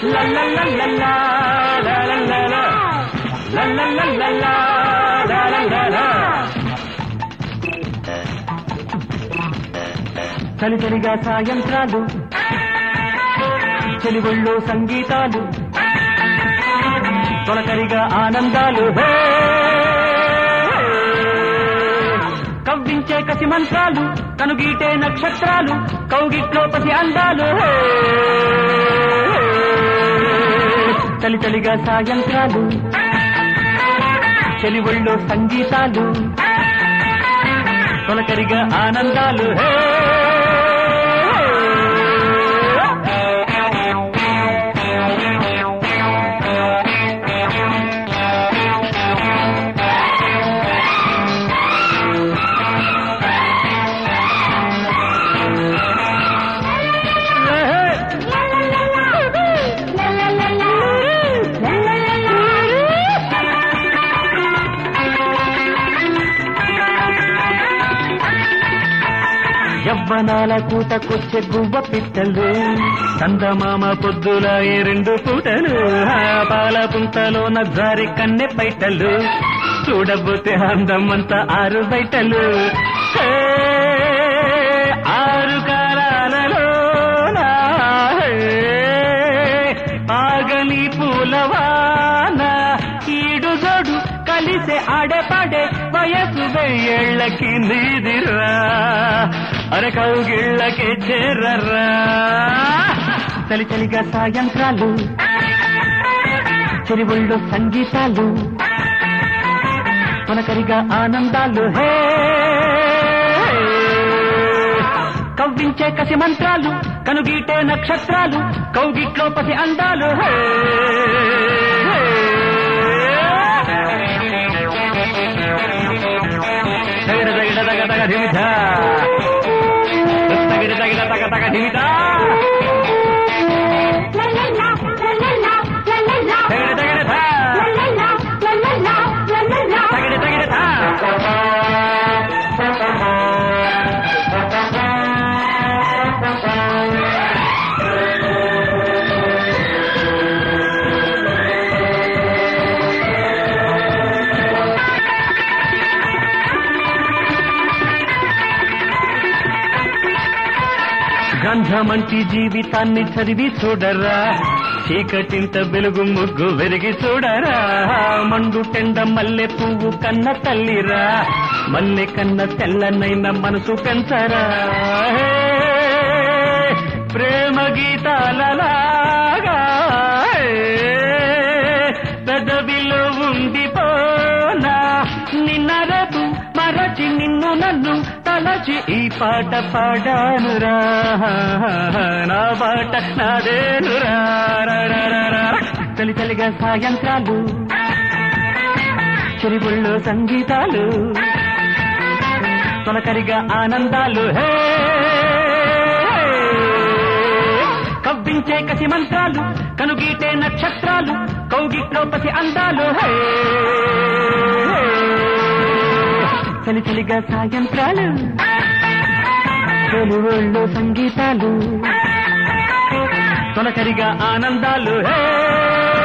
లల్లల్లల్లల్లా, లల్లల్లలా. లల్లల్లల్లల్లా, లల్లల్లలా. చలి చలిగా సాయంత్రాలు చెలిగొళ్ళు సంగీతాలు తొలకరిగా ఆనందాలు హే! కవ్వించే కసి మంత్రాలు కనుగీటే నక్షత్రాలు కౌగిట్లో పసి అందాలు హే! చలి చలిగా సాయంత్రాలు చెలివొళ్ళు సంగీతాలు తొలకరిగా ఆనందాలు హే యవ్వనాల కూతకొచ్చే గువ్వ పిట్టలు చందమామ పొద్దుల ఏ రెండు పూటలు ఆ పాల పుంతలో నజారి కన్నె పైటలు చూడబోతే అందమంతా ఆరు బయటలు హే, ఆరు కాలాలలో ఆగని పూలవాన ఈడు జోడు కలిసే ఆడే పాడే వయసు వెయ్యేళ్ళకి నీదిరా అరే కౌగిళ్ళకి చేరరా చలి చలిగా సాయంత్రాలు చెరివుళ్ళు సంగీతాలు కొనకరిగా ఆనందాలు హే కవ్వించే కసి మంత్రాలు కనుగీటే నక్షత్రాలు కౌగిట్లో పసి అందాలు హే తగిడ తగిడ తగ తగ ధిమిత తగిడ తగిడ తగ తగ ధిమిత తగిడ తగిడ థా తగిడ తగిడ థా గంధమంటి జీవితాన్ని చదివి చూడరా చీకటింత వెలుగు ముగ్గు వెరిగి చూడరా మండు టెండ మల్లె పువ్వు కన్న తల్లిరా మల్లె కన్న తెల్లనైన మనసు పెంచరా హే, ప్రేమ గీతాలలాగా హే, పెదవిలో ఉండిపోనా నిన్న రేపు మరచి నిన్ను నన్ను తలచి ఈ పాట పాడానురా నా పాట నాదేనురా చలి చలిగా సాయంత్రాలు చెరిబుళ్ళు సంగీతాలు తొలకరిగా ఆనందాలు హే కవ్వించే కసి మంత్రాలు కనుగీటే నక్షత్రాలు కౌగిట్లో పసి అందాలు హే చలి చలిగా సాయంత్రాలు చెలువుళ్ళు సంగీతాలు తొలకరిగా ఆనందాలు హే